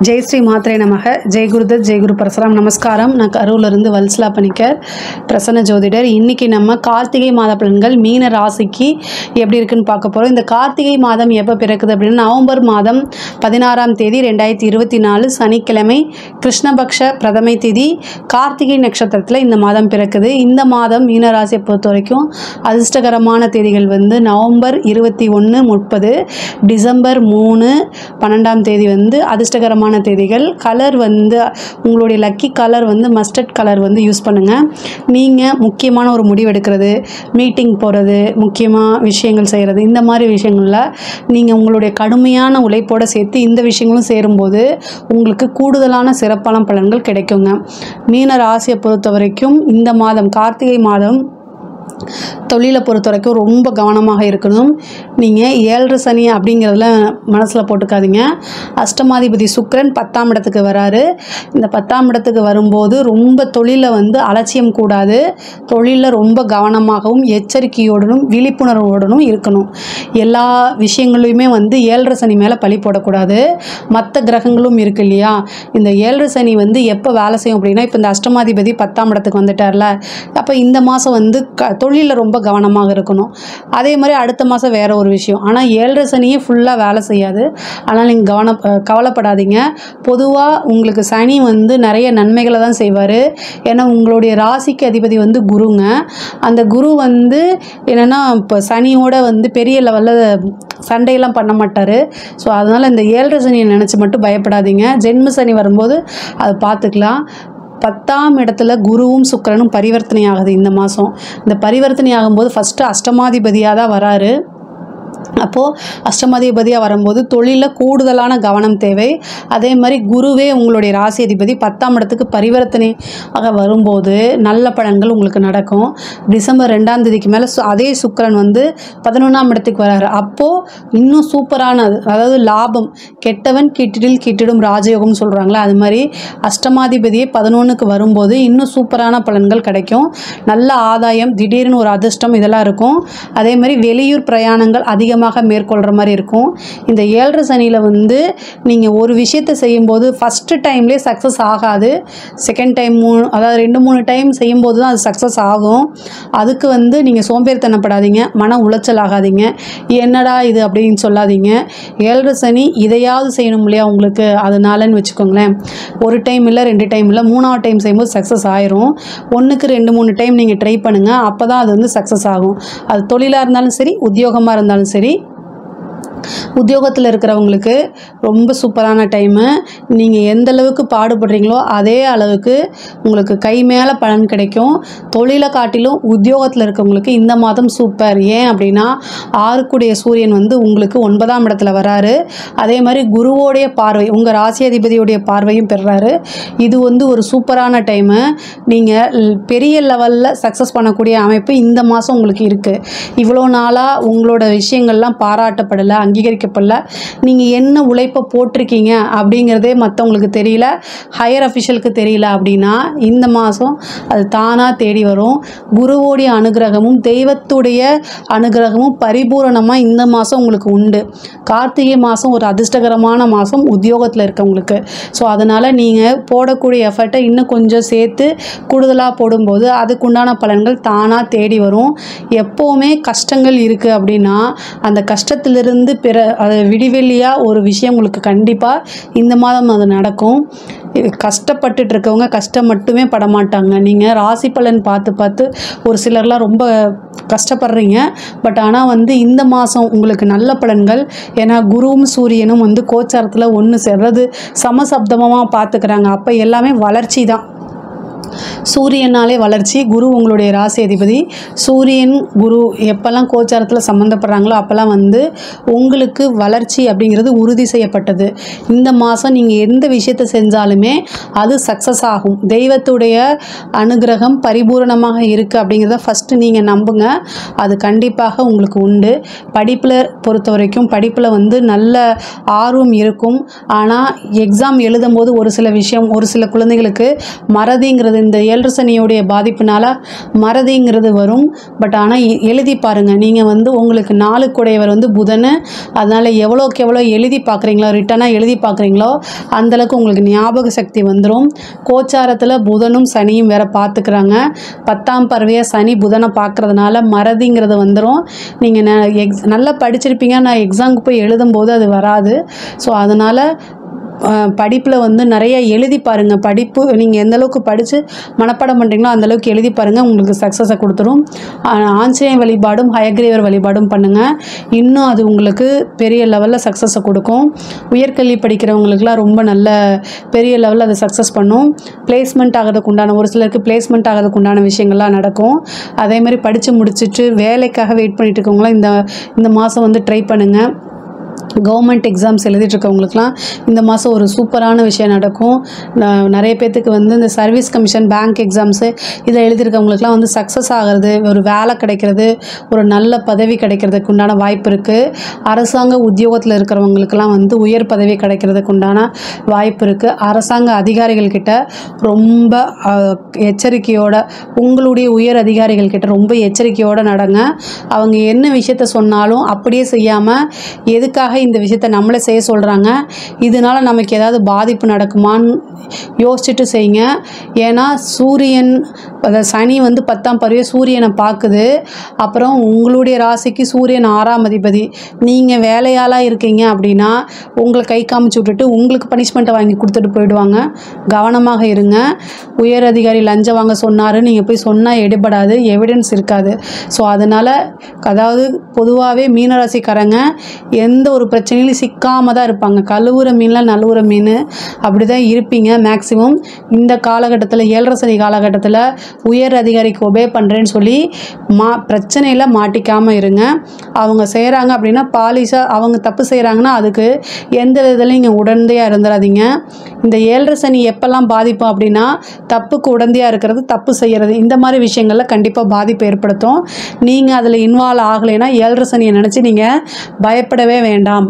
ஜெய் ஸ்ரீ மாத்ரே நமக ஜெய் குருதத் ஜெய் குரு பரசுராம் நமஸ்காரம் நான் கரூர்லேருந்து வல்சலா பணிக்கர் பிரசன்ன ஜோதிடர் இன்னைக்கு நம்ம கார்த்திகை மாத பலன்கள் மீன ராசிக்கு எப்படி இருக்குன்னு பார்க்க போகிறோம் இந்த கார்த்திகை மாதம் எப்போ பிறக்குது அப்படின்னா நவம்பர் மாதம் பதினாறாம் தேதி ரெண்டாயிரத்தி இருபத்தி நாலு சனிக்கிழமை கிருஷ்ணபக்ஷ பிரதமை தேதி கார்த்திகை நட்சத்திரத்தில் இந்த மாதம் பிறக்குது இந்த மாதம் மீன ராசியை பொறுத்த வரைக்கும் அதிர்ஷ்டகரமான தேதிகள் வந்து நவம்பர் இருபத்தி ஒன்று முப்பது டிசம்பர் மூணு பன்னெண்டாம் தேதி வந்து அதிர்ஷ்டகரமான தேதிகள் கலர் வந்து உங்களுடைய லக்கி கலர் வந்து மஸ்டர்ட் கலர் வந்து யூஸ் பண்ணுங்கள் நீங்கள் முக்கியமான ஒரு முடிவு எடுக்கிறது மீட்டிங் போகிறது முக்கியமாக விஷயங்கள் செய்கிறது இந்த மாதிரி விஷயங்களில் நீங்கள் உங்களுடைய கடுமையான உழைப்போடு சேர்த்து இந்த விஷயங்களும் சேரும்போது உங்களுக்கு கூடுதலான சிறப்பான பலன்கள் கிடைக்குங்க மீன ராசியை பொறுத்த வரைக்கும் இந்த மாதம் கார்த்திகை மாதம் தொழிலை பொறுத்த வரைக்கும் ரொம்ப கவனமாக இருக்கணும் நீங்கள் ஏழரை சனி அப்படிங்கிறதுல மனசில் போட்டுக்காதீங்க அஷ்டமாதிபதி சுக்கிரன் பத்தாம் இடத்துக்கு வராரு இந்த பத்தாம் இடத்துக்கு வரும்போது ரொம்ப தொழிலை வந்து அலட்சியம் கூடாது தொழிலில் ரொம்ப கவனமாகவும் எச்சரிக்கையோடனும் விழிப்புணர்வோடனும் இருக்கணும் எல்லா விஷயங்களையுமே வந்து ஏழரை சனி மேலே பழி போடக்கூடாது மற்ற கிரகங்களும் இருக்கு இல்லையா இந்த ஏழரை சனி வந்து எப்போ வேலை செய்யும் அப்படின்னா இப்போ இந்த அஷ்டமாதிபதி பத்தாம் இடத்துக்கு வந்துட்டார்ல அப்போ இந்த மாதம் வந்து க தொழிலில் ரொம்ப கவனமாக இருக்கணும் அதே மாதிரி அடுத்த மாதம் வேற ஒரு விஷயம் ஆனால் ஏழரை சனியே ஃபுல்லாக வேலை செய்யாது ஆனால் நீங்கள் கவன அஹ் கவலைப்படாதீங்க பொதுவாக உங்களுக்கு சனி வந்து நிறைய நன்மைகளை தான் செய்வார் ஏன்னா உங்களுடைய ராசிக்கு அதிபதி வந்து குருங்க அந்த குரு வந்து என்னென்னா இப்போ சனியோட வந்து பெரிய லெவலில் சண்டையெல்லாம் பண்ண மாட்டார் ஸோ அதனால் இந்த ஏழரை சனியை நினச்சி மட்டும் பயப்படாதீங்க ஜென்ம சனி வரும்போது அதை பார்த்துக்கலாம் பத்தாம் இடத்துல குருவும் சுக்கிரனும் பரிவர்த்தனை ஆகுது இந்த மாதம் இந்த பரிவர்த்தனை ஆகும்போது ஃபஸ்ட்டு அஷ்டமாதிபதியாக தான் வராரு அப்போது அஷ்டமாதிபதியாக வரும்போது தொழிலில் கூடுதலான கவனம் தேவை அதே மாதிரி குருவே உங்களுடைய ராசி அதிபதி பத்தாம் இடத்துக்கு பரிவர்த்தனை ஆக வரும்போது நல்ல பலன்கள் உங்களுக்கு நடக்கும் டிசம்பர் ரெண்டாம் தேதிக்கு மேலே அதே சுக்கிரன் வந்து பதினொன்றாம் இடத்துக்கு வராரு அப்போது இன்னும் சூப்பரானது அதாவது லாபம் கெட்டவன் கிட்டிடில் கிட்டிடும் ராஜயோகம்னு சொல்கிறாங்களே அது மாதிரி அஷ்டமாதிபதியே பதினொன்றுக்கு வரும்போது இன்னும் சூப்பரான பலன்கள் கிடைக்கும் நல்ல ஆதாயம் திடீர்னு ஒரு அதிர்ஷ்டம் இதெல்லாம் இருக்கும் அதே மாதிரி வெளியூர் பிரயாணங்கள் அதிகமாக மேற்கொள்கிற மாதிரி இருக்கும் இந்த ஏழரை சனியில் வந்து நீங்கள் ஒரு விஷயத்தை செய்யும்போது ஃபஸ்ட்டு டைம்லேயே சக்ஸஸ் ஆகாது செகண்ட் டைம் மூணு அதாவது ரெண்டு மூணு டைம் செய்யும்போது தான் அது சக்ஸஸ் ஆகும் அதுக்கு வந்து நீங்கள் சோம்பேறித்தனப்படாதீங்க மன உளைச்சல் ஆகாதீங்க என்னடா இது அப்படின்னு சொல்லாதீங்க ஏழரை சனி இதையாவது செய்யணும் இல்லையா உங்களுக்கு அதனாலன்னு வச்சுக்கோங்களேன் ஒரு டைம் இல்லை ரெண்டு டைம் இல்லை மூணாவது டைம் செய்யும்போது சக்ஸஸ் ஆயிரும் ஒன்றுக்கு ரெண்டு மூணு டைம் நீங்கள் ட்ரை பண்ணுங்கள் அப்போ தான் அது வந்து சக்ஸஸ் ஆகும் அது தொழிலாக இருந்தாலும் சரி உத்தியோகமாக இருந்தாலும் சரி உத்தியோகத்தில் இருக்கிறவங்களுக்கு ரொம்ப சூப்பரான டைமு நீங்கள் எந்த அளவுக்கு பாடுபடுறீங்களோ அதே அளவுக்கு உங்களுக்கு கை மேலே பலன் கிடைக்கும் தொழிலை காட்டிலும் உத்தியோகத்தில் இருக்கவங்களுக்கு இந்த மாதம் சூப்பர் ஏன் அப்படின்னா ஆறுக்குடைய சூரியன் வந்து உங்களுக்கு ஒன்பதாம் இடத்துல வராரு அதே மாதிரி குருவோடைய பார்வை உங்கள் ராசி அதிபதியுடைய பார்வையும் பெறுறாரு இது வந்து ஒரு சூப்பரான டைமு நீங்கள் பெரிய லெவலில் சக்ஸஸ் பண்ணக்கூடிய அமைப்பு இந்த மாதம் உங்களுக்கு இருக்குது இவ்வளோ நாளாக உங்களோட விஷயங்கள்லாம் பாராட்டப்படலை அங்கீகரிக்கப்படல நீங்கள் என்ன உழைப்பை போட்டிருக்கீங்க அப்படிங்கிறதே மற்றவங்களுக்கு தெரியல ஹையர் அஃபிஷியலுக்கு தெரியல அப்படின்னா இந்த மாதம் அது தானாக தேடி வரும் குருவோடைய அனுகிரகமும் தெய்வத்துடைய அனுகிரகமும் பரிபூரணமாக இந்த மாதம் உங்களுக்கு உண்டு கார்த்திகை மாதம் ஒரு அதிர்ஷ்டகரமான மாதம் உத்தியோகத்தில் இருக்கவங்களுக்கு ஸோ அதனால் நீங்கள் போடக்கூடிய எஃபர்ட்டை இன்னும் கொஞ்சம் சேர்த்து கூடுதலாக போடும்போது அதுக்குண்டான பலன்கள் தானாக தேடி வரும் எப்போவுமே கஷ்டங்கள் இருக்குது அப்படின்னா அந்த கஷ்டத்திலிருந்து பிற அது விடிவெளியாக ஒரு விஷயம் உங்களுக்கு கண்டிப்பாக இந்த மாதம் அது நடக்கும் இது கஷ்டப்பட்டுட்டு இருக்கவங்க கஷ்டம் மட்டுமே படமாட்டாங்க நீங்கள் ராசி பலன் பார்த்து பார்த்து ஒரு சிலர்லாம் ரொம்ப கஷ்டப்படுறீங்க பட் ஆனால் வந்து இந்த மாதம் உங்களுக்கு நல்ல பலன்கள் ஏன்னா குருவும் சூரியனும் வந்து கோச்சாரத்தில் ஒன்று சேர்றது சமசப்தமாக பார்த்துக்கிறாங்க அப்போ எல்லாமே வளர்ச்சி தான் சூரியனாலே வளர்ச்சி குரு உங்களுடைய ராசி அதிபதி சூரியன் குரு எப்போல்லாம் கோச்சாரத்தில் சம்மந்தப்படுறாங்களோ அப்போல்லாம் வந்து உங்களுக்கு வளர்ச்சி அப்படிங்கிறது உறுதி செய்யப்பட்டது இந்த மாதம் நீங்கள் எந்த விஷயத்தை செஞ்சாலுமே அது சக்ஸஸ் ஆகும் தெய்வத்துடைய அனுகிரகம் பரிபூரணமாக இருக்குது அப்படிங்கிறத ஃபஸ்ட்டு நீங்கள் நம்புங்க அது கண்டிப்பாக உங்களுக்கு உண்டு படிப்பில் பொறுத்த வரைக்கும் படிப்பில் வந்து நல்ல ஆர்வம் இருக்கும் ஆனால் எக்ஸாம் எழுதும்போது ஒரு சில விஷயம் ஒரு சில குழந்தைகளுக்கு மறதிங்கிறது இந்த ஏழரை சனியோடைய பாதிப்புனால மறதிங்கிறது வரும் பட் ஆனால் எழுதி பாருங்கள் நீங்கள் வந்து உங்களுக்கு நாலு குடையவர் வந்து புதன் அதனால் எவ்வளோக்கு எவ்வளோ எழுதி பார்க்குறீங்களோ ரிட்டனாக எழுதி பார்க்குறீங்களோ அந்தளவுக்கு உங்களுக்கு ஞாபக சக்தி வந்துடும் கோச்சாரத்தில் புதனும் சனியும் வேற பார்த்துக்கிறாங்க பத்தாம் பறவையாக சனி புதனை பார்க்குறதுனால மறதிங்கிறது வந்துடும் நீங்கள் ந எக்ஸ் நல்லா படிச்சிருப்பீங்க நான் எக்ஸாமுக்கு போய் எழுதும்போது அது வராது ஸோ அதனால் படிப்பில் வந்து நிறைய எழுதி பாருங்கள் படிப்பு நீங்கள் எந்த அளவுக்கு படித்து மனப்பாடம் பண்ணுறீங்களோ அந்த அளவுக்கு எழுதி பாருங்கள் உங்களுக்கு சக்ஸஸை கொடுத்துரும் ஆ- ஆஞ்சநேய வழிபாடும் ஹயக்ரீவர் வழிபாடும் பண்ணுங்கள் இன்னும் அது உங்களுக்கு பெரிய லெவலில் சக்ஸஸை கொடுக்கும் உயர்கல்வி படிக்கிறவங்களுக்குலாம் ரொம்ப நல்ல பெரிய லெவலில் அது சக்ஸஸ் பண்ணும் பிளேஸ்மெண்ட் ஆகிறதுக்கு உண்டான ஒரு சிலருக்கு பிளேஸ்மெண்ட் ஆகிறதுக்கு உண்டான விஷயங்கள்லாம் நடக்கும் அதே மாதிரி படித்து முடிச்சிட்டு வேலைக்காக வெயிட் பண்ணிட்டு இருக்கவங்களாம் இந்த இந்த மாதம் வந்து ட்ரை பண்ணுங்கள் கவர்மெண்ட் எக்ஸாம்ஸ் எழுதிட்டு இருக்கவங்களுக்குலாம் இந்த மாதம் ஒரு சூப்பரான விஷயம் நடக்கும் ந- நிறைய பேர்த்துக்கு வந்து இந்த சர்வீஸ் கமிஷன் பேங்க் எக்ஸாம்ஸு இதை எழுதியிருக்கவங்களுக்குலாம் வந்து சக்ஸஸ் ஆகிறது ஒரு வேலை கிடைக்கிறது ஒரு நல்ல பதவி கிடைக்கிறதுக்கு உண்டான வாய்ப்பு இருக்குது அரசாங்க உத்தியோகத்தில் இருக்கிறவங்களுக்குலாம் வந்து உயர் பதவி கிடைக்கிறதுக்கு உண்டான வாய்ப்பு இருக்குது அரசாங்க அதிகாரிகள் கிட்ட ரொம்ப அஹ், எச்சரிக்கையோட உங்களுடைய உயர் அதிகாரிகள் கிட்ட ரொம்ப எச்சரிக்கையோடு நடங்க அவங்க என்ன விஷயத்த சொன்னாலும் அப்படியே செய்யாமல் எதுக்காக இந்த விஷயத்த நம்மளே செய்ய சொல்கிறாங்க இதனால நமக்கு ஏதாவது பாதிப்பு நடக்குமான்னு யோசிச்சுட்டு செய்யுங்க ஏன்னா சூரியன் அதாவது சனி வந்து பத்தாம் பருவே சூரியனை பார்க்குது அப்புறம் உங்களுடைய ராசிக்கு சூரியன் ஆறாம் அதிபதி நீங்கள் வேலையாளாக இருக்கீங்க அப்படின்னா உங்களை கை காமிச்சு விட்டுட்டு உங்களுக்கு பனிஷ்மெண்ட்டை வாங்கி கொடுத்துட்டு போயிடுவாங்க கவனமாக இருங்க உயர் அதிகாரி லஞ்சம் வாங்க சொன்னார் நீங்கள் போய் சொன்னால் எடுபடாது எவிடன்ஸ் இருக்காது ஸோ அதனால் அதாவது பொதுவாகவே மீனராசிக்காரங்க எந்த ஒரு பிரச்சனையிலும் சிக்காமல் தான் இருப்பாங்க கழுவுற மீனில் நழுவுற மீன் அப்படி தான் இருப்பீங்க மேக்ஸிமம் இந்த காலகட்டத்தில் ஏழரை சனி காலகட்டத்தில் உயர் அதிகாரிக்கு ஒபே பண்ணுறேன்னு சொல்லி மா பிரச்சனையில் மாட்டிக்காமல் இருங்க அவங்க செய்கிறாங்க அப்படின்னா பாலிஷாக அவங்க தப்பு செய்கிறாங்கன்னா அதுக்கு எந்த விதத்துலையும் நீங்கள் உடந்தையாக இருந்துடாதீங்க இந்த ஏழரை சனி எப்போல்லாம் பாதிப்போம் அப்படின்னா தப்புக்கு உடந்தையாக இருக்கிறது தப்பு செய்கிறது இந்த மாதிரி விஷயங்களில் கண்டிப்பாக பாதிப்பு ஏற்படுத்தும் நீங்கள் அதில் இன்வால்வ் ஆகலைன்னா ஏழரை சனியை நினச்சி நீங்கள் பயப்படவே வேண்டாம்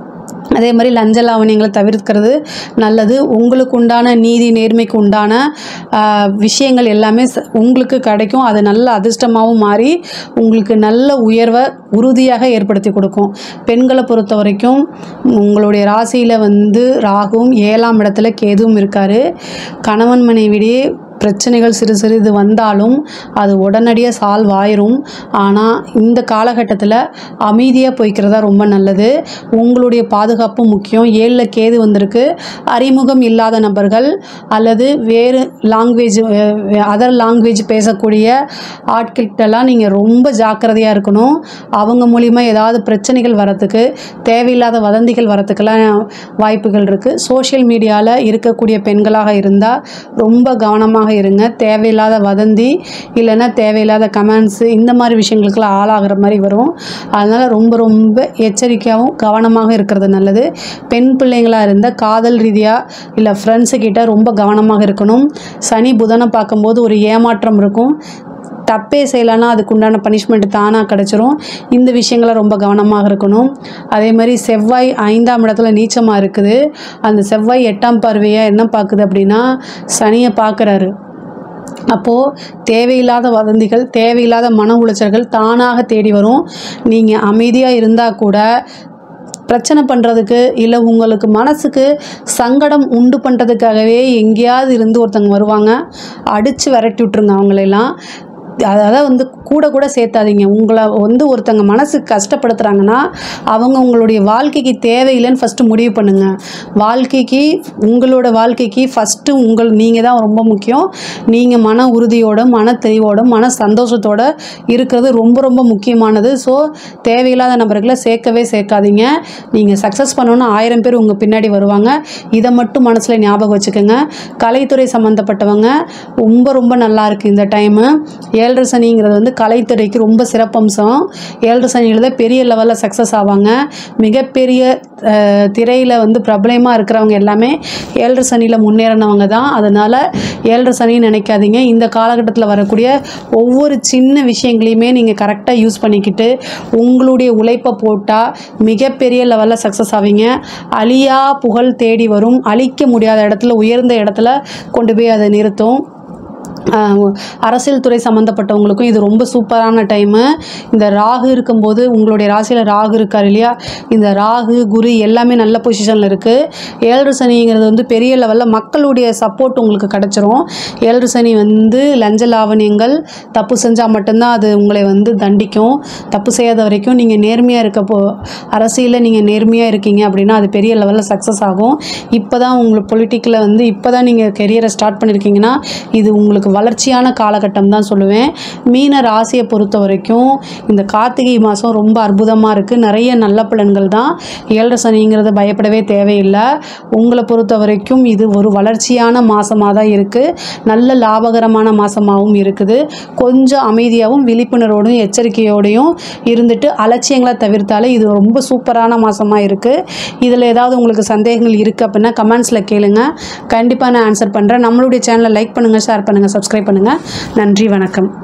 அதே மாதிரி லஞ்ச லாவணியங்களை தவிர்க்கிறது நல்லது உங்களுக்கு உண்டான நீதி நேர்மைக்கு உண்டான ஆஹ், விஷயங்கள் எல்லாமே ச- உங்களுக்கு கிடைக்கும் அது நல்ல அதிர்ஷ்டமாகவும் மாறி உங்களுக்கு நல்ல உயர்வை உறுதியாக ஏற்படுத்தி கொடுக்கும் பெண்களை பொறுத்த வரைக்கும் உங்களுடைய ராசியில் வந்து ராகுவும் ஏழாம் இடத்துல கேதுவும் இருக்கார் கணவன் மனைவிடையே பிரச்சனைகள் சிறு சிறு இது வந்தாலும் அது உடனடியாக சால்வ் ஆயிரும் ஆனால் இந்த காலகட்டத்தில் அமைதியாக போய்க்கிறதா ரொம்ப நல்லது உங்களுடைய பாதுகாப்பு முக்கியம் ஏழில் கேது வந்திருக்கு அறிமுகம் இல்லாத நபர்கள் அல்லது வேறு லாங்குவேஜ் அதர் லாங்குவேஜ் பேசக்கூடிய ஆட்கிட்டலாம் நீங்கள் ரொம்ப ஜாக்கிரதையாக இருக்கணும் அவங்க மூலிமா ஏதாவது பிரச்சனைகள் வரத்துக்கு தேவையில்லாத வதந்திகள் வரத்துக்கெல்லாம் வாய்ப்புகள் இருக்குது சோஷியல் மீடியாவில் இருக்கக்கூடிய பெண்களாக இருந்தால் ரொம்ப கவனமாக இருங்க தேவையில்லாத வதந்தி இல்லைன்னா தேவையில்லாத கமெண்ட்ஸு இந்த மாதிரி விஷயங்களுக்கெல்லாம் ஆளாகிற மாதிரி வரும் அதனால் ரொம்ப ரொம்ப எச்சரிக்கையாகவும் கவனமாக இருக்கிறது நல்லது பெண் பிள்ளைங்களாக இருந்தால் காதல் ரீதியாக இல்லை ஃப்ரெண்ட்ஸு கிட்ட ரொம்ப கவனமாக இருக்கணும் சனி புதனை பார்க்கும்போது ஒரு ஏமாற்றம் இருக்கும் தப்பே செய்யலைன்னா அதுக்குண்டான பனிஷ்மெண்ட் தானாக கிடச்சிரும் இந்த விஷயங்களை ரொம்ப கவனமாக இருக்கணும் அதே மாதிரி செவ்வாய் ஐந்தாம் இடத்துல நீச்சமாக இருக்குது அந்த செவ்வாய் எட்டாம் பார்வையாக என்ன பார்க்குது அப்படின்னா சனியை பார்க்குறாரு அப்போது தேவையில்லாத வதந்திகள் தேவையில்லாத மன உளைச்சல்கள் தானாக தேடி வரும் நீங்கள் அமைதியாக இருந்தால் கூட பிரச்சனை பண்ணுறதுக்கு இல்லை உங்களுக்கு மனசுக்கு சங்கடம் உண்டு பண்ணுறதுக்காகவே எங்கேயாவது இருந்து ஒருத்தங்க வருவாங்க அடித்து விரட்டி விட்ருங்க அவங்களெல்லாம் அதாவது வந்து கூட கூட சேர்த்தாதீங்க உங்களை வந்து ஒருத்தங்க மனசு கஷ்டப்படுத்துகிறாங்கன்னா அவங்க உங்களுடைய வாழ்க்கைக்கு தேவையில்லைன்னு ஃபஸ்ட்டு முடிவு பண்ணுங்கள் வாழ்க்கைக்கு உங்களோட வாழ்க்கைக்கு ஃபஸ்ட்டு உங்கள் நீங்கள் தான் ரொம்ப முக்கியம் நீங்கள் மன உறுதியோட மன தெளிவோட மன சந்தோஷத்தோட இருக்கிறது ரொம்ப ரொம்ப முக்கியமானது ஸோ தேவையில்லாத நபர்களை சேர்க்கவே சேர்க்காதீங்க நீங்கள் சக்ஸஸ் பண்ணணும்னு ஆயிரம் பேர் உங்கள் பின்னாடி வருவாங்க இதை மட்டும் மனசில் ஞாபகம் வச்சுக்கோங்க கலைத்துறை சம்மந்தப்பட்டவங்க ரொம்ப ரொம்ப நல்லா இருக்குது இந்த டைமு ஏழரை சனிங்கிறது வந்து கலைத்துறைக்கு ரொம்ப சிறப்பம்சம் ஏழரை சனியில் தான் பெரிய லெவலில் சக்ஸஸ் ஆவாங்க மிகப்பெரிய அஹ், திரையில் வந்து பிரபலமாக இருக்கிறவங்க எல்லாமே ஏழரை சனியில் முன்னேறினவங்க தான் அதனால் ஏழரை சனின்னு நினைக்காதீங்க இந்த காலகட்டத்தில் வரக்கூடிய ஒவ்வொரு சின்ன விஷயங்களையுமே நீங்கள் கரெக்டாக யூஸ் பண்ணிக்கிட்டு உங்களுடைய உழைப்பை போட்டால் மிகப்பெரிய லெவலில் சக்ஸஸ் ஆவீங்க அழியா புகழ் தேடி வரும் அழிக்க முடியாத இடத்துல உயர்ந்த இடத்துல கொண்டு போய் அதை நிறுத்தும் ஆஹ் அரசியல் துறை சம்மந்தப்பட்டவங்களுக்கும் இது ரொம்ப சூப்பரான டைமு இந்த ராகு இருக்கும்போது உங்களுடைய ராசியில் ராகு இருக்கார் இல்லையா இந்த ராகு குரு எல்லாமே நல்ல பொசிஷனில் இருக்குது ஏழரை சனிங்கிறது வந்து பெரிய லெவலில் மக்களுடைய சப்போர்ட் உங்களுக்கு கிடச்சிரும் ஏழரை சனி வந்து லஞ்ச லாவணியங்கள் தப்பு செஞ்சால் மட்டும்தான் அது உங்களை வந்து தண்டிக்கும் தப்பு செய்யாத வரைக்கும் நீங்கள் நேர்மையாக இருக்க போ அரசியலில் நீங்கள் நேர்மையாக இருக்கீங்க அப்படின்னா அது பெரிய லெவலில் சக்ஸஸ் ஆகும் இப்போ தான் உங்களுக்கு பொலிட்டிக்கில் வந்து இப்போ தான் நீங்கள் கெரியரை ஸ்டார்ட் பண்ணியிருக்கீங்கன்னா இது உங்களுக்கு வளர்ச்சியான காலகட்டம் தான் சொல்லுவேன் மீன ராசியை பொறுத்த வரைக்கும் இந்த கார்த்திகை மாதம் ரொம்ப அற்புதமாக இருக்குது நிறைய நல்ல பலன்கள் தான் ஏழரை சனிங்கிறத பயப்படவே தேவையில்லை உங்களை பொறுத்த வரைக்கும் இது ஒரு வளர்ச்சியான மாதமாக தான் இருக்குது நல்ல லாபகரமான மாதமாகவும் இருக்குது கொஞ்சம் அமைதியாகவும் விழிப்புணர்வோடும் எச்சரிக்கையோடையும் இருந்துட்டு அலட்சியங்களை தவிர்த்தாலே இது ரொம்ப சூப்பரான மாதமாக இருக்குது இதில் ஏதாவது உங்களுக்கு சந்தேகங்கள் இருக்குது அப்படின்னா கமெண்ட்ஸில் கேளுங்க கண்டிப்பாக நான் ஆன்சர் பண்ணுறேன் நம்மளுடைய சேனலை லைக் பண்ணுங்கள் ஷேர் பண்ணுங்கள் சப்ஸ்கிரைப் பண்ணுங்கள் நன்றி வணக்கம்